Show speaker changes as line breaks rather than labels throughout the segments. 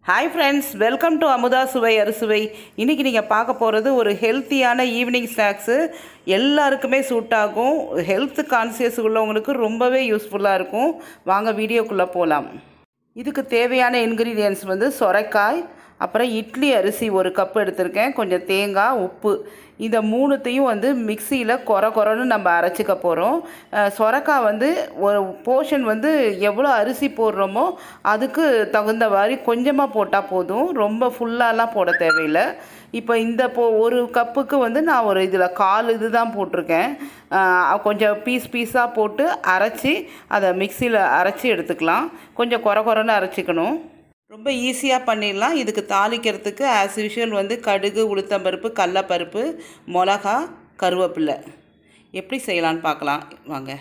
hi friends welcome to Amudha Suvai Arusuvai இன்றைக்கி நீங்கள் பார்க்க போகிறது ஒரு ஹெல்த்தியான ஈவினிங் ஸ்நாக்ஸு எல்லாருக்குமே சூட் ஆகும் ஹெல்த் கான்சியஸ் உள்ளவங்களுக்கு ரொம்பவே யூஸ்ஃபுல்லாக இருக்கும் வாங்க வீடியோக்குள்ளே போகலாம் இதுக்கு தேவையான இன்க்ரீடியன்ஸ் வந்து சொரைக்காய் அப்புறம் இட்லி அரிசி ஒரு கப் எடுத்திருக்கேன் கொஞ்சம் தேங்காய் உப்பு இந்த மூணுத்தையும் வந்து மிக்சியில் கொர கொரன்னு நம்ம அரைச்சிக்க போகிறோம் சொரக்காய் வந்து ஒரு போர்ஷன் வந்து எவ்வளோ அரிசி போடுறோமோ அதுக்கு தகுந்த மாதிரி கொஞ்சமாக போட்டால் போதும் ரொம்ப ஃபுல்லாலாம் போட தேவையில்லை இப்போ இந்த போ ஒரு கப்புக்கு வந்து நான் ஒரு இதில் கால் இது தான் போட்டிருக்கேன் ஆஹ் கொஞ்சம் பீஸ் பீஸாக போட்டு அரைச்சி அதை மிக்சியில் அரைச்சி எடுத்துக்கலாம் கொஞ்சம் கொர கொரன்னு அரைச்சிக்கணும் ரொம்ப ஈஸியாக பண்ணிடலாம் இதுக்கு தாளிக்கிறதுக்கு ஆஸ் யூஷுவல் வந்து கடுகு உளுத்தம்பருப்பு கடலப்பருப்பு மிளகா கருவேப்பிலை எப்படி செய்யலான்னு பார்க்கலாம் வாங்க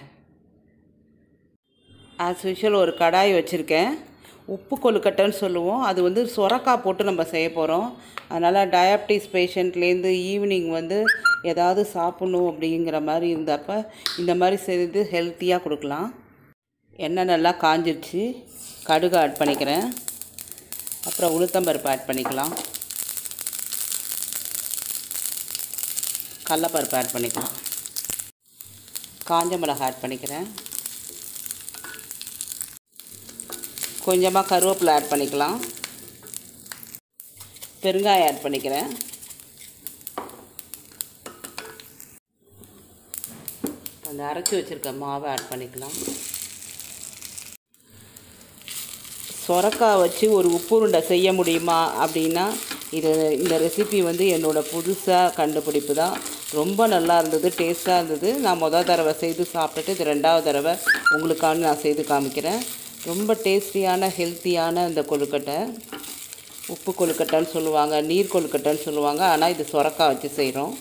ஆஸ் யூஷுவல் ஒரு கடாய் வச்சுருக்கேன் உப்பு கொழுக்கட்டைன்னு சொல்லுவோம் அது வந்து சொரக்காய் போட்டு நம்ம செய்ய போகிறோம் அதனால் டயாபிட்டிஸ் பேஷண்ட்லேருந்து ஈவினிங் வந்து ஏதாவது சாப்பிட்ணும் அப்படிங்கிற மாதிரி இருந்தப்போ இந்த மாதிரி செய்து ஹெல்த்தியாக கொடுக்கலாம் எண்ணெய் நல்லா காஞ்சிருச்சு கடுகு ஆட் பண்ணிக்கிறேன் அப்புறம் உளுத்தம்பருப்பு ஆட் பண்ணிக்கலாம் கடலப்பருப்பு ஆட் பண்ணிக்கலாம் காஞ்ச மிளகாய் ஆட் பண்ணிக்கிறேன் கொஞ்சமாக கருவேப்பிலை ஆட் பண்ணிக்கலாம் பெருங்காயம் ஆட் பண்ணிக்கிறேன் அந்த அரைச்சி வச்சுருக்க மாவை ஆட் பண்ணிக்கலாம் சொரக்காய் வச்சு ஒரு உப்புருண்டை செய்ய முடியுமா அப்படின்னா இது இந்த ரெசிபி வந்து என்னோடய புதுசாக கண்டுபிடிப்பு தான் ரொம்ப நல்லா இருந்தது டேஸ்ட்டாக இருந்தது நான் மொதல் தடவை செய்து சாப்பிட்டுட்டு இது ரெண்டாவது தடவை உங்களுக்கான நான் செய்து காமிக்கிறேன் ரொம்ப டேஸ்டியான ஹெல்த்தியான இந்த கொழுக்கட்டை உப்பு கொழுக்கட்டைன்னு சொல்லுவாங்க நீர் கொழுக்கட்டைன்னு சொல்லுவாங்க ஆனால் இது சொரக்காய் வச்சு செய்கிறோம்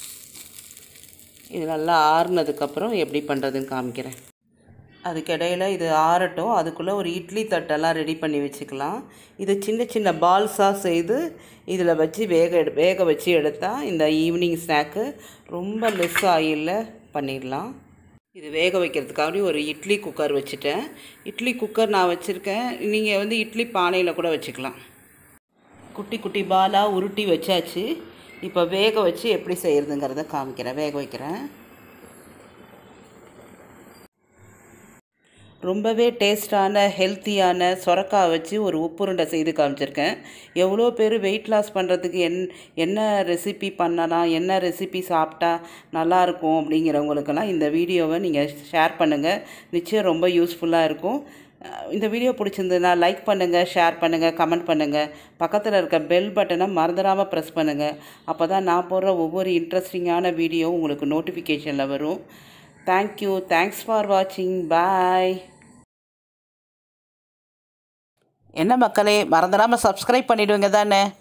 இது நல்லா ஆறுனதுக்கப்புறம் எப்படி பண்ணுறதுன்னு காமிக்கிறேன் அதுக்கிடையில் இது ஆறட்டும் அதுக்குள்ளே ஒரு இட்லி தட்டெல்லாம் ரெடி பண்ணி வச்சுக்கலாம் இது சின்ன சின்ன பால்ஸாக செய்து இதில் வச்சு வேக எடு வேக வச்சு எடுத்தால் இந்த ஈவினிங் ஸ்நாக்கு ரொம்ப லெஸ் ஆயிலில் பண்ணிடலாம் இது வேக வைக்கிறதுக்காக ஒரு இட்லி குக்கர் வச்சுட்டேன் இட்லி குக்கர் நான் வச்சுருக்கேன் நீங்கள் வந்து இட்லி பானையில் கூட வச்சுக்கலாம் குட்டி குட்டி பாலாக உருட்டி வச்சாச்சு இப்போ வேக வச்சு எப்படி செய்கிறதுங்கிறத காமிக்கிறேன் வேக வைக்கிறேன் ரொம்பவே டேஸ்டான ஹெல்த்தியான சொரக்காய் வச்சு ஒரு உப்புருண்டை செய்து காமிச்சிருக்கேன் எவ்வளோ பேர் வெயிட் லாஸ் பண்ணுறதுக்கு என் என்ன ரெசிபி பண்ணலாம் என்ன ரெசிபி சாப்பிட்டா நல்லாயிருக்கும் அப்படிங்கிறவங்களுக்கெல்லாம் இந்த வீடியோவை நீங்கள் ஷேர் பண்ணுங்கள் நிச்சயம் ரொம்ப யூஸ்ஃபுல்லாக இருக்கும் அஹ் இந்த வீடியோ பிடிச்சிருந்ததுன்னா லைக் பண்ணுங்கள் ஷேர் பண்ணுங்கள் கமெண்ட் பண்ணுங்கள் பக்கத்தில் இருக்க பெல் பட்டனை மறந்துடாமல் ப்ரெஸ் பண்ணுங்கள் அப்போ தான் நான் போடுற ஒவ்வொரு இன்ட்ரெஸ்டிங்கான வீடியோ உங்களுக்கு நோட்டிஃபிகேஷனில் வரும் தேங்க்யூ தேங்க்ஸ் ஃபார் வாட்சிங் பாய் என்ன மக்களே மறந்துடாமல் சப்ஸ்கிரைப் பண்ணிவிடுவீங்க தானே